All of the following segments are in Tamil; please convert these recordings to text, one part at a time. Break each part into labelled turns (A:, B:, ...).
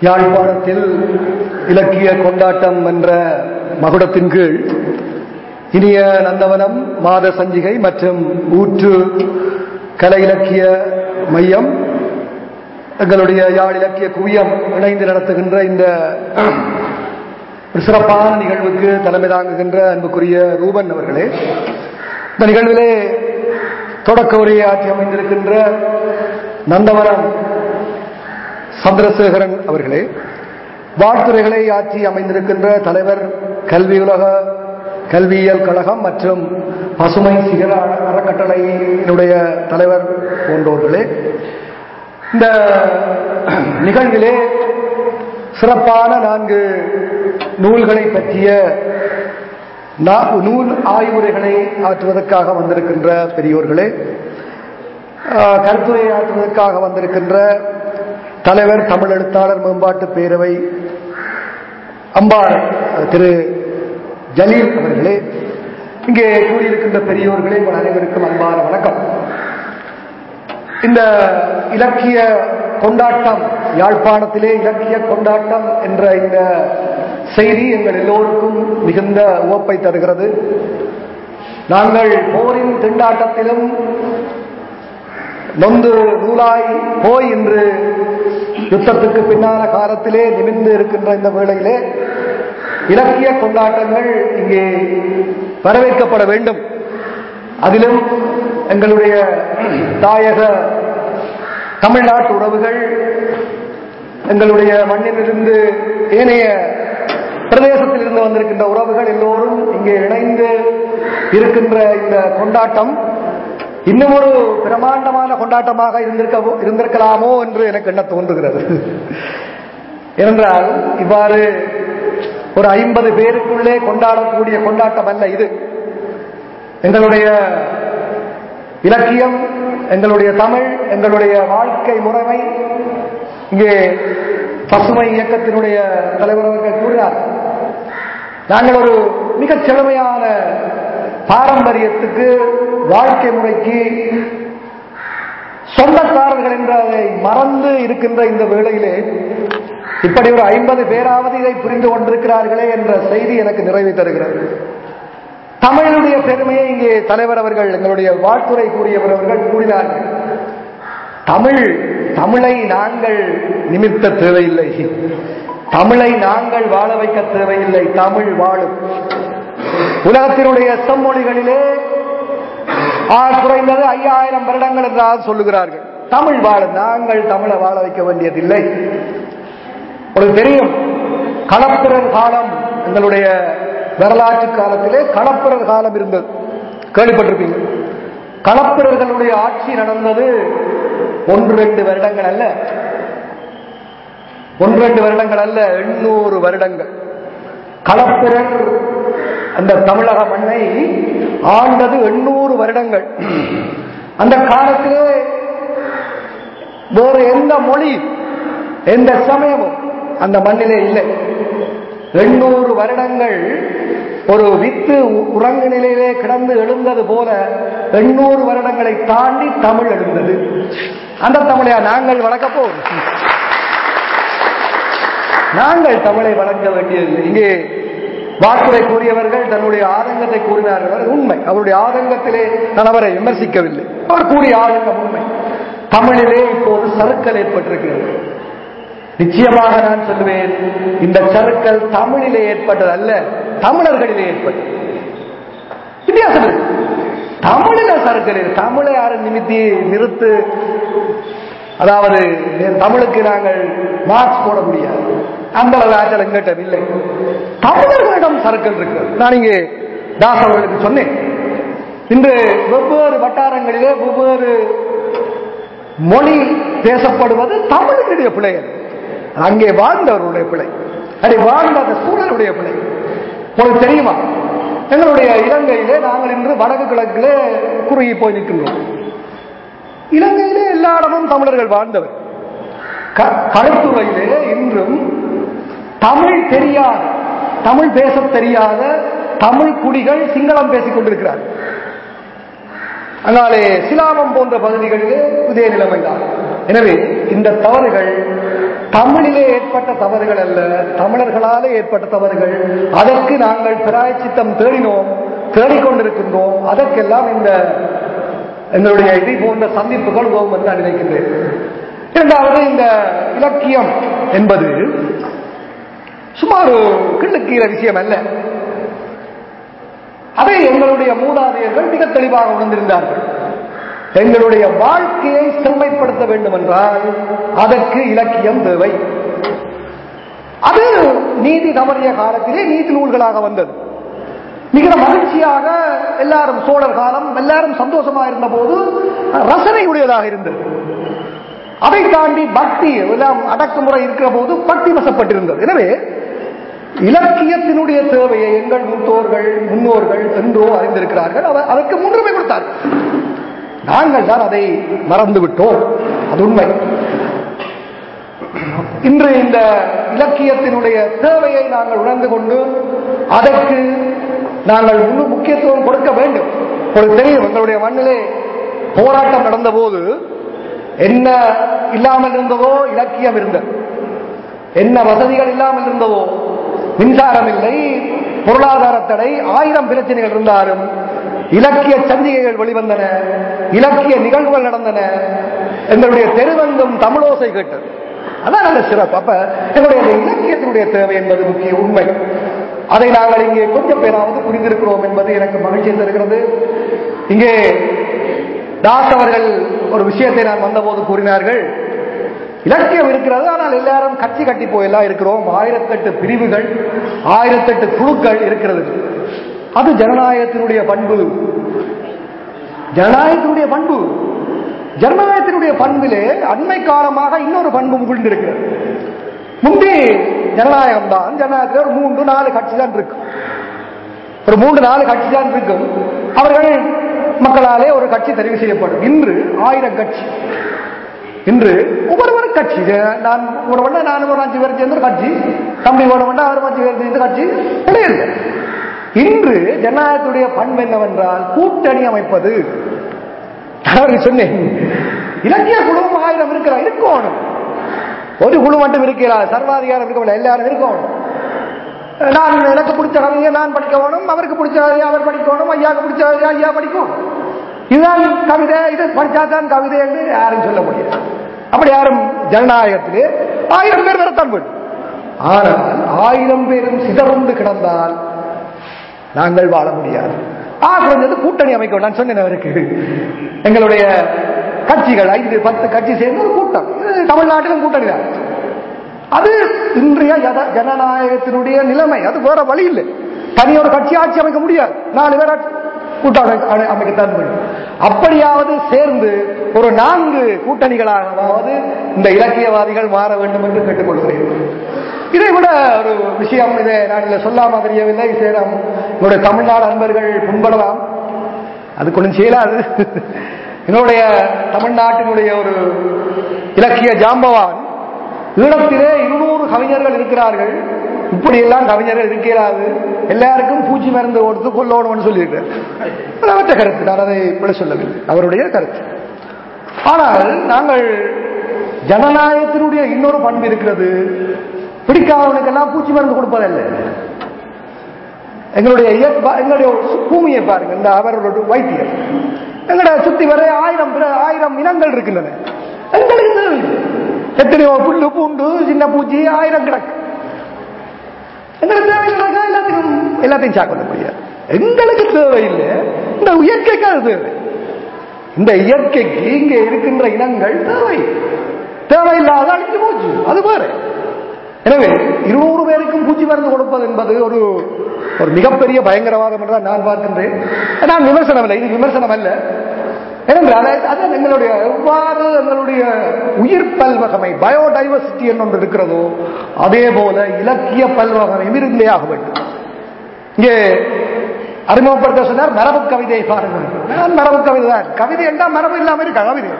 A: யாழ்ப்பாணத்தில் இலக்கிய கொண்டாட்டம் என்ற மகுடத்தின் கீழ் இனிய நந்தவனம் மாத சஞ்சிகை மற்றும் ஊற்று கலை இலக்கிய மையம் எங்களுடைய யாழ் இலக்கிய குவியம் இணைந்து நடத்துகின்ற இந்த ஒரு சிறப்பான நிகழ்வுக்கு தலைமை தாங்குகின்ற அன்புக்குரிய ரூபன் அவர்களே இந்த நிகழ்விலே தொடக்க உரையை ஆற்றி அமைந்திருக்கின்ற நந்தவனம் சந்திரசேகரன் அவர்களே வாழ்த்துறைகளை ஆற்றி அமைந்திருக்கின்ற தலைவர் கல்வி உலக கல்வியியல் கழகம் மற்றும் பசுமை சிகர அறக்கட்டளையினுடைய தலைவர் போன்றோர்களே இந்த நிகழ்விலே சிறப்பான நான்கு நூல்களை பற்றிய நூல் ஆய்வுரைகளை ஆற்றுவதற்காக வந்திருக்கின்ற பெரியோர்களே கருத்துரை ஆற்றுவதற்காக வந்திருக்கின்ற தலைவர் தமிழ் எழுத்தாளர் மேம்பாட்டு பேரவை அம்பார் திரு ஜலீல் அவர்களே இங்கே கூடியிருக்கின்ற பெரியோர்களே உங்கள் அனைவருக்கும் அன்பான வணக்கம் இந்த இலக்கிய கொண்டாட்டம் யாழ்ப்பாணத்திலே இலக்கிய கொண்டாட்டம் என்ற இந்த செய்தி எங்கள் எல்லோருக்கும் மிகுந்த உவப்பை தருகிறது நாங்கள் போரின் திண்டாட்டத்திலும் நொந்து நூலாய் போய் இன்று யுத்தத்துக்கு பின்னான காலத்திலே நிமிர்ந்து இருக்கின்ற இந்த வேளையிலே இலக்கிய கொண்டாட்டங்கள் இங்கே வரவேற்கப்பட வேண்டும் அதிலும் எங்களுடைய தாயக தமிழ்நாட்டு உறவுகள் எங்களுடைய மண்ணிலிருந்து ஏனைய பிரதேசத்திலிருந்து வந்திருக்கின்ற உறவுகள் எல்லோரும் இங்கே இணைந்து இருக்கின்ற இந்த கொண்டாட்டம் இன்னும் ஒரு பிரமாண்டமான கொண்டாட்டமாக இருந்திருக்க இருந்திருக்கலாமோ என்று எனக்கு என்ன தோன்றுகிறது ஏனென்றால் இவ்வாறு ஒரு ஐம்பது பேருக்குள்ளே கொண்டாடக்கூடிய கொண்டாட்டம் அல்ல இது எங்களுடைய இலக்கியம் எங்களுடைய தமிழ் எங்களுடைய வாழ்க்கை முறைமை இங்கே பசுமை இயக்கத்தினுடைய தலைவர் அவர்கள் கூறினார் நாங்கள் ஒரு மிகச் செழுமையான பாரம்பரியத்துக்கு வாழ்க்கை முறைக்கு சொந்தக்காரர்கள் என்ற அதை மறந்து இருக்கின்ற இந்த வேளையிலே இப்படி ஒரு ஐம்பது பேராவது இதை புரிந்து கொண்டிருக்கிறார்களே என்ற செய்தி எனக்கு நிறைவு தருகிறது தமிழுடைய பெருமையை இங்கே தலைவர் அவர்கள் எங்களுடைய வாழ்த்துறை கூறியவர் அவர்கள் கூறினார்கள் தமிழ் தமிழை நாங்கள் நிமித்த தேவையில்லை தமிழை நாங்கள் வாழ வைக்க தேவையில்லை தமிழ் வாழும் உலகத்தினுடைய செம்மொழிகளிலே குறைந்தது ஐயாயிரம் வருடங்கள் என்றால் சொல்லுகிறார்கள் தமிழ் வாழும் நாங்கள் தமிழை வாழ வைக்க வேண்டியதில்லை உங்களுக்கு தெரியும் களப்பிரர் காலம் எங்களுடைய வரலாற்று காலத்திலே களப்பிரர் காலம் இருந்தது கேள்விப்பட்டிருப்பீங்க களப்பிரர்களுடைய ஆட்சி நடந்தது ஒன்று ரெண்டு வருடங்கள் அல்ல ஒன்று ரெண்டு வருடங்கள் அல்ல எண்ணூறு வருடங்கள் களப்பிரர் அந்த தமிழக மண்ணை ஆண்டது எண்ணூறு வருடங்கள் அந்த காலத்திலே வேறு எந்த மொழி எந்த சமயமும் அந்த மண்ணிலே இல்லை எண்ணூறு வருடங்கள் ஒரு வித்து உறங்கு நிலையிலே கிடந்து எழுந்தது போல எண்ணூறு வருடங்களை தாண்டி தமிழ் எழுந்தது அந்த தமிழையா நாங்கள் வளர்க்க போவோம் நாங்கள் தமிழை வளர்க்க வேண்டியதில்லை இங்கே வாக்குரை கூறியவர்கள் தன்னுடைய ஆதங்கத்தை கூறினார்கள் உண்மை அவருடைய ஆதங்கத்திலே நான் அவரை விமர்சிக்கவில்லை அவர் கூறிய ஆதங்கம் உண்மை தமிழிலே இப்போது சறுக்கல் ஏற்பட்டிருக்கிறது நிச்சயமாக நான் சொல்லுவேன் இந்த சறுக்கல் தமிழிலே ஏற்பட்டது அல்ல தமிழர்களிலே ஏற்பட்டது வித்தியாசம் தமிழில சறுக்கல் தமிழை யாரும் நிமித்தி நிறுத்து அதாவது தமிழுக்கு நாங்கள் மார்க்ஸ் போட முடியாது அந்த அளவு ஆற்றல் எங்கிட்ட இல்லை தமிழர்களிடம் சறுக்கல் இருக்கிறது நான் இங்கே தாஸ் அவர்களுக்கு சொன்னேன் இன்று வெவ்வேறு வட்டாரங்களிலே வெவ்வேறு மொழி பேசப்படுவது தமிழர்களுடைய பிழை அங்கே வாழ்ந்தவர்களுடைய பிழை அதை வாழ்ந்த அந்த சூழலுடைய பிழை உங்களுக்கு தெரியுமா எங்களுடைய இலங்கையிலே நாங்கள் இன்று வடக்கு கிழக்கிலே குறுகி போய் நிற்கின்றோம் இலங்கையிலே எல்லா இடமும் தமிழர்கள் வாழ்ந்தவர் கருத்துறையிலே இன்றும் தமிழ் தெரியாத தமிழ் பேச தெரியாத தமிழ் குடிகள் சிங்களம் பேசிக் கொண்டிருக்கிறார் அங்காலே சிலாபம் போன்ற பகுதிகளிலே இதே நிலைமைதான் எனவே இந்த தவறுகள் தமிழிலே ஏற்பட்ட தவறுகள் அல்ல தமிழர்களாலே ஏற்பட்ட தவறுகள் அதற்கு நாங்கள் பிராயச்சித்தம் தேடினோம் தேடிக்கொண்டிருக்கின்றோம் அதற்கெல்லாம் இந்த எங்களுடைய இதை போன்ற சந்திப்புகள் உதவும் என்று நான் நினைக்கின்றேன் இரண்டாவது இந்த இலக்கியம் என்பது சுமார் ஒரு கிள்ளுக்கீர விஷயம் அல்ல அதை எங்களுடைய மூதாதையர்கள் மிக தெளிவாக உணர்ந்திருந்தார்கள் எங்களுடைய வாழ்க்கையை செம்மைப்படுத்த வேண்டும் என்றால் அதற்கு இலக்கியம் தேவை அது நீதி தவறிய காலத்திலே நீதி நூல்களாக வந்தது மிக மகிழ்ச்சியாக எல்லாரும் சோழர் காலம் எல்லாரும் சந்தோஷமாக இருந்த போது ரசனை உடையதாக இருந்தது அதை தாண்டி பக்தி எல்லாம் அடக்குமுறை இருக்கிற போது பக்தி வசப்பட்டிருந்தது எனவே இலக்கியத்தினுடைய தேவையை எங்கள் மூத்தோர்கள் முன்னோர்கள் என்றோ அறிந்திருக்கிறார்கள் அவர் அதற்கு முன்னுரிமை கொடுத்தார்கள் நாங்கள் தான் அதை மறந்து விட்டோம் அது உண்மை இன்று இந்த இலக்கியத்தினுடைய தேவையை நாங்கள் உணர்ந்து கொண்டு அதற்கு நாங்கள் முழு முக்கியத்துவம் கொடுக்க வேண்டும் உங்களுக்கு தெரியும் எங்களுடைய மண்ணிலே போராட்டம் நடந்த போது என்ன இல்லாமல் இருந்ததோ இலக்கியம் இருந்தது என்ன வசதிகள் இல்லாமல் இருந்ததோ மின்சாரம் இல்லை பொருளாதார தடை ஆயிரம் பிரச்சனைகள் இருந்தாலும் இலக்கிய சந்திகைகள் வெளிவந்தன இலக்கிய நிகழ்வுகள் நடந்தன எங்களுடைய தெருவெங்கும் தமிழோசை கேட்டது அதான் நல்ல சிறப்பு அப்ப எங்களுடைய இந்த இலக்கியத்தினுடைய தேவை என்பது முக்கிய உண்மை அதை நாங்கள் இங்கே கொஞ்சம் பேராவது புரிந்திருக்கிறோம் என்பது எனக்கு மகிழ்ச்சி தருகிறது இங்கே தாஸ் அவர்கள் ஒரு விஷயத்தை நான் வந்தபோது கூறினார்கள் இலக்கியம் இருக்கிறது ஆனால் எல்லாரும் கட்சி கட்டி போயெல்லாம் இருக்கிறோம் ஆயிரத்தெட்டு பிரிவுகள் ஆயிரத்தெட்டு குழுக்கள் இருக்கிறது அது ஜனநாயகத்தினுடைய பண்பு ஜனநாயகத்தினுடைய பண்பு ஜனநாயகத்தினுடைய பண்பிலே அண்மை காலமாக இன்னொரு பண்பு முகிழ்ந்திருக்கிறது முன்பே ஜனநாயகம் தான் ஜனநாயகத்தில் ஒரு மூன்று நாலு கட்சி தான் இருக்கும் ஒரு மூன்று நாலு கட்சி தான் இருக்கும் அவர்கள் மக்களாலே ஒரு கட்சி தெரிவு செய்யப்படும் இன்று ஆயிரம் கட்சி இன்று ஒவ்வொரு கட்சி நான் ஒரு வண்டா நான் ஒரு அஞ்சு பேர் சேர்ந்த ஒரு கட்சி தம்பி ஒரு வண்டா அவர் அஞ்சு பேர் சேர்ந்த கட்சி கிடையாது இன்று ஜனநாயகத்துடைய பண்பு என்னவென்றால் கூட்டணி அமைப்பது நான் சொன்னேன் இலக்கிய குழுவும் ஆயிரம் இருக்கிறா இருக்கணும் ஒரு குழு மட்டும் இருக்கிறார் சர்வாதிகாரம் இருக்கவில்லை எல்லாரும் இருக்கணும் நான் எனக்கு பிடிச்ச கவிதையை நான் படிக்க வேணும் அவருக்கு பிடிச்ச கவிதையை அவர் படிக்கணும் ஐயாவுக்கு பிடிச்ச கவிதையை ஐயா படிக்கும் இதுதான் கவிதை இது படிச்சாதான் கவிதை என்று யாரும் சொல்ல முடியாது அப்படி யாரும் ஜனநாயகத்திலே ஆயிரம் பேர் வரத்தான் வேண்டும் ஆனால் ஆயிரம் பேரும் சிதறுண்டு கிடந்தால் நாங்கள் வாழ முடியாது ஆ குறைஞ்சது கூட்டணி அமைக்க நான் சொன்னேன் அவருக்கு எங்களுடைய கட்சிகள் ஐந்து பத்து கட்சி சேர்ந்து ஒரு கூட்டம் இது தமிழ்நாட்டிலும் கூட்டணி தான் அது இன்றைய ஜன- ஜனநாயகத்தினுடைய நிலைமை அது வேற வழி இல்லை தனி ஒரு கட்சி ஆட்சி அமைக்க முடியாது நாலு பேர் ஆட்சி- கூட்டம் அமை- அமை- அமைக்கத்தான் முடியும் அப்படியாவது சேர்ந்து ஒரு நான்கு கூட்டணிகளாகவாவது இந்த இலக்கியவாதிகள் மாற வேண்டும் என்று கேட்டுக்கொள்கிறேன் இதை விட ஒரு விஷயம் இதை நான் இதில் சொல்லாம தெரியவில்லை சேரம் என்னுடைய தமிழ்நாடு அன்பர்கள் புண்படலாம் அது கொஞ்சம் செய்யலாது எங்களுடைய தமிழ்நாட்டினுடைய ஒரு இலக்கிய ஜாம்பவான் ஈழத்திலே இருநூறு கவிஞர்கள் இருக்கிறார்கள் இப்படியெல்லாம் கவிஞர்கள் இருக்கிறாது எல்லாருக்கும் பூச்சி மருந்து கொடுத்து கொல்லணும்னு சொல்லியிருக்கார் அது அவற்ற கருத்து நான் அதை விட சொல்லவில்லை அவருடைய கருத்து ஆனால் நாங்கள் ஜனநாயகத்தினுடைய இன்னொரு பண்பு இருக்கிறது பிடிக்காதவனுக்கெல்லாம் பூச்சி மருந்து கொடுப்பதல்ல எங்களுடைய இயற்ப- எங்களுடைய சு- பூமியை பாருங்க இந்த அவர்களோட வைத்தியம் எங்களுடைய சுத்தி வரை ஆயிரம் பிற- ஆயிரம் இனங்கள் இருக்கின்றன எங்களுக்கு தேவையில்லை எத்தனையோ புல்லு பூண்டு சின்ன பூச்சி ஆயிரம் கிடக்கு எங்களுக்கு தேவையில்லை எல்லாத்தையும் எல்லாத்தையும் சாப்பிட முடியாது எங்களுக்கு தேவையில்லை இந்த இயற்கைக்கு அது தேவை இந்த இயற்கைக்கு இங்கே இருக்கின்ற இனங்கள் தேவை தேவையில்லாத அழிஞ்சு போச்சு அது வேற எனவே இருநூறு பேருக்கும் பூச்சி மருந்து கொடுப்பது என்பது ஒரு ஒரு மிகப்பெரிய பயங்கரவாதம் என்று தான் நான் பார்க்கின்றேன் நான் விமர்சனம் இல்லை இது விமர்சனம் அல்ல ஏனென்றால் அது எங்களுடைய எவ்வாறு எங்களுடைய உயிர் பல்வகமை பயோடைவர்சிட்டி என்று ஒன்று இருக்கிறதோ அதே போல இலக்கிய பல்வகமையும் இருந்தே ஆக வேண்டும் இங்கே அறிமுகப்படுத்த சொன்னார் மரபு கவிதையை பாருங்கள் நான் மரபு கவிதை தான் கவிதை என்றால் மரபு இல்லாம இருக்கா கவிதை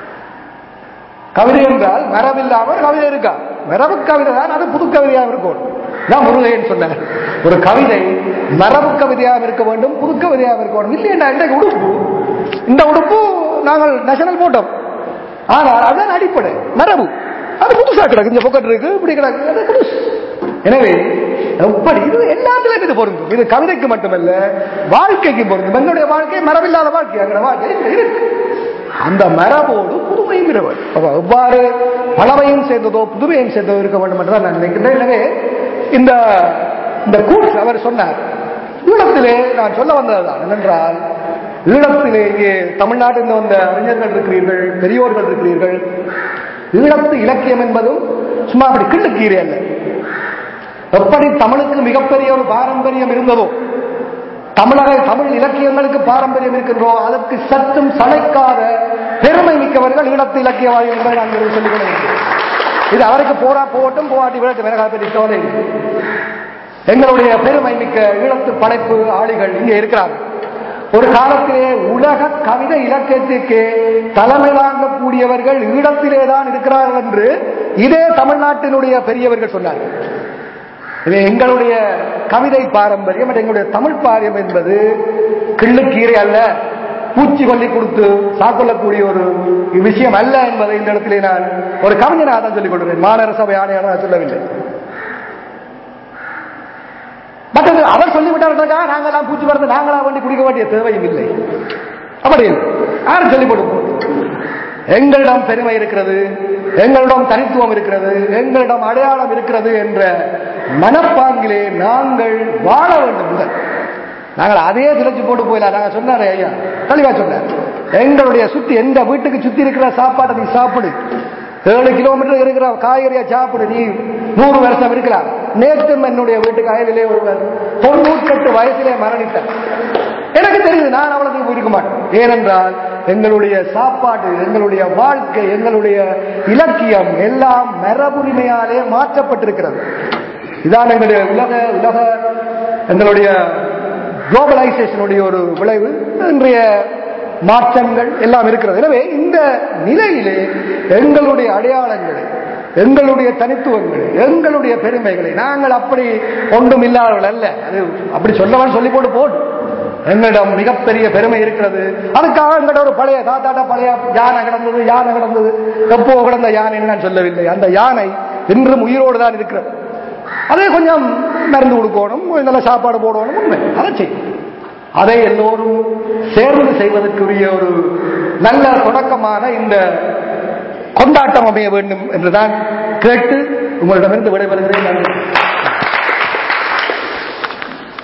A: கவிதை என்றால் மரபு இல்லாமல் கவிதை இருக்கா மரபு கவிதை தான் அது புது கவிதையாக இருக்கும் நான் முருகையன் சொன்னேன் ஒரு கவிதை மரபு கவிதையாக இருக்க வேண்டும் புது கவிதையாக இருக்க வேண்டும் இல்லையா இன்றைக்கு உடுப்பு இந்த உடுப்பு நாங்கள் நேஷனல் போட்டோம் ஆனால் அதுதான் அடிப்படை மரபு அது புதுசா கிடக்கு இந்த பொக்கெட் இருக்கு இப்படி கிடக்கு அது புதுசு எனவே எப்படி இது எல்லாத்திலும் இது பொருந்தும் இது கவிதைக்கு மட்டுமல்ல வாழ்க்கைக்கு பொருந்தும் என்னுடைய வாழ்க்கை மரபில்லாத வாழ்க்கை எங்களோட வாழ்க்கை இங்க இருக்கு அந்த மரபோடு புதுமையும் இருவர் எவ்வாறு பழமையும் சேர்ந்ததோ புதுமையும் சேர்ந்ததோ இருக்க வேண்டும் என்று தான் நான் நினைக்கின்றேன் எனவே இந்த இந்த கூட்ஸ் அவர் சொன்னார் ஈழத்திலே நான் சொல்ல வந்ததுதான் என்னென்றால் ஈழத்திலே இங்கே தமிழ்நாட்டில் வந்த அறிஞர்கள் இருக்கிறீர்கள் பெரியோர்கள் இருக்கிறீர்கள் ஈழத்து இலக்கியம் என்பதும் சும்மா அப்படி கிண்டுக்கீரை அல்ல எப்படி தமிழுக்கு மிகப்பெரிய ஒரு பாரம்பரியம் இருந்ததோ தமிழக தமிழ் இலக்கியங்களுக்கு பாரம்பரியம் இருக்கின்றோ அதற்கு சற்றும் சளைக்காத பெருமை மிக்கவர்கள் ஈழத்து இலக்கியவாதிகள் என்பதை நான் உங்களுக்கு சொல்லிக் கொள்கிறேன் இது அவருக்கு போரா போகட்டும் போராட்டி விளக்கு வேற பற்றி கவலை இல்லை. எங்களுடைய பெருமை மிக்க ஈழத்து படைப்பு ஆளிகள் இங்கே இருக்கிறார்கள் ஒரு காலத்திலே உலக கவிதை இலக்கியத்திற்கு தலைமை தாங்கக்கூடியவர்கள் ஈழத்திலே தான் இருக்கிறார்கள் என்று இதே தமிழ்நாட்டினுடைய பெரியவர்கள் சொன்னார்கள் இது எங்களுடைய கவிதை பாரம்பரியம் மற்றும் எங்களுடைய தமிழ் பாரியம் என்பது கிள்ளுக்கீரை அல்ல பூச்சி கொல்லி கொடுத்து சாக்கொள்ளக்கூடிய ஒரு விஷயம் அல்ல என்பதை இந்த இடத்திலே நான் ஒரு கவிஞனாக தான் சொல்லிக் கொள்கிறேன் மாநகர சபை ஆணையான நான் சொல்லவில்லை மற்றது அவர் சொல்லிவிட்டார்களா நாங்களாம் பூச்சி மருந்து நாங்களா வேண்டி குடிக்க வேண்டிய தேவையும் இல்லை அப்படி இல்லை. யாரும் சொல்லிக் கொடுப்போம் எங்களிடம் பெருமை இருக்கிறது எங்களிடம் தனித்துவம் இருக்கிறது எங்களிடம் அடையாளம் இருக்கிறது என்ற மனப்பாங்கிலே நாங்கள் வாழ வேண்டும் முதல் நாங்கள் அதே திளைச்சு போட்டு போயிடலாம் நாங்க சொன்னாரே ஐயா தெளிவா சொன்னார் எங்களுடைய சுத்தி எந்த வீட்டுக்கு சுத்தி இருக்கிற சாப்பாட்டை நீ சாப்பிடு ஏழு கிலோமீட்டர் இருக்கிற காய்கறியா சாப்பிடு நீ நூறு வருஷம் இருக்கலாம் நேற்று என்னுடைய வீட்டுக்கு அயலிலே ஒருவர் தொண்ணூற்றெட்டு வயசிலே மரணித்தார் எனக்கு தெரியுது நான் அவ்வளவு இருக்க மாட்டேன் ஏனென்றால் எங்களுடைய சாப்பாடு எங்களுடைய வாழ்க்கை எங்களுடைய இலக்கியம் எல்லாம் மரபுரிமையாலே மாற்றப்பட்டிருக்கிறது இதான் எங்களுடைய உலக உலக எங்களுடைய குளோபலைசேஷனுடைய ஒரு விளைவு இன்றைய மாற்றங்கள் எல்லாம் இருக்கிறது எனவே இந்த நிலையிலே எங்களுடைய அடையாளங்களை எங்களுடைய தனித்துவங்களை எங்களுடைய பெருமைகளை நாங்கள் அப்படி ஒன்றும் இல்லாதவர்கள் அல்ல அது அப்படி சொல்லவன் சொல்லி போட்டு போடு எங்களிடம் மிகப்பெரிய பெருமை இருக்கிறது அதுக்காக எங்கிட்ட ஒரு பழைய தாத்தாட்ட பழைய யானை கிடந்தது யானை கிடந்தது எப்போ கிடந்த யானைன்னு நான் சொல்லவில்லை அந்த யானை இன்றும் உயிரோடு தான் இருக்கிறது அதே கொஞ்சம் மருந்து கொடுக்கணும் நல்ல சாப்பாடு போடணும் உண்மை அதை செய்யும் அதை எல்லோரும் சேர்ந்து செய்வதற்குரிய ஒரு நல்ல தொடக்கமான இந்த கொண்டாட்டம் அமைய வேண்டும் என்றுதான் கேட்டு உங்களிடமிருந்து விடைபெறுகிறேன் நன்றி